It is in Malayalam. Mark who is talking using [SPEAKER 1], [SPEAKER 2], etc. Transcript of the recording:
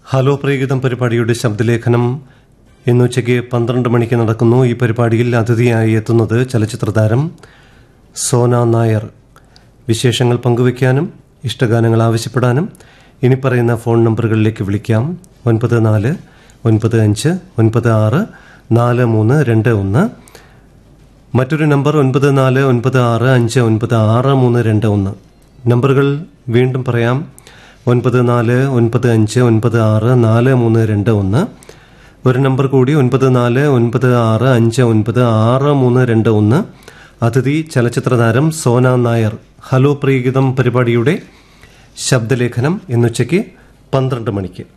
[SPEAKER 1] ഹലോ പ്രിയഗീതം പരിപാടിയുടെ ശബ്ദലേഖനം ഇന്ന് ഉച്ചയ്ക്ക് പന്ത്രണ്ട് മണിക്ക് നടക്കുന്നു ഈ പരിപാടിയിൽ അതിഥിയായി എത്തുന്നത് ചലച്ചിത്രതാരം സോന നായർ വിശേഷങ്ങൾ പങ്കുവയ്ക്കാനും ഇഷ്ടഗാനങ്ങൾ ആവശ്യപ്പെടാനും ഇനി പറയുന്ന ഫോൺ നമ്പറുകളിലേക്ക് വിളിക്കാം ഒൻപത് നാല് ഒൻപത് അഞ്ച് ഒൻപത് ആറ് നാല് മൂന്ന് രണ്ട് ഒന്ന് മറ്റൊരു നമ്പർ ഒൻപത് നാല് ഒൻപത് ആറ് അഞ്ച് ഒൻപത് ആറ് മൂന്ന് രണ്ട് ഒന്ന് നമ്പറുകൾ വീണ്ടും പറയാം ഒൻപത് നാല് ഒൻപത് അഞ്ച് ഒൻപത് ആറ് നാല് മൂന്ന് രണ്ട് ഒന്ന് ഒരു നമ്പർ കൂടി ഒൻപത് നാല് ഒൻപത് ആറ് അഞ്ച് ഒൻപത് ആറ് മൂന്ന് രണ്ട് ഒന്ന് അതിഥി ചലച്ചിത്രതാരം സോന നായർ ഹലോ പ്രിയഗീതം പരിപാടിയുടെ ശബ്ദലേഖനം ഇന്നുച്ചയ്ക്ക് പന്ത്രണ്ട് മണിക്ക്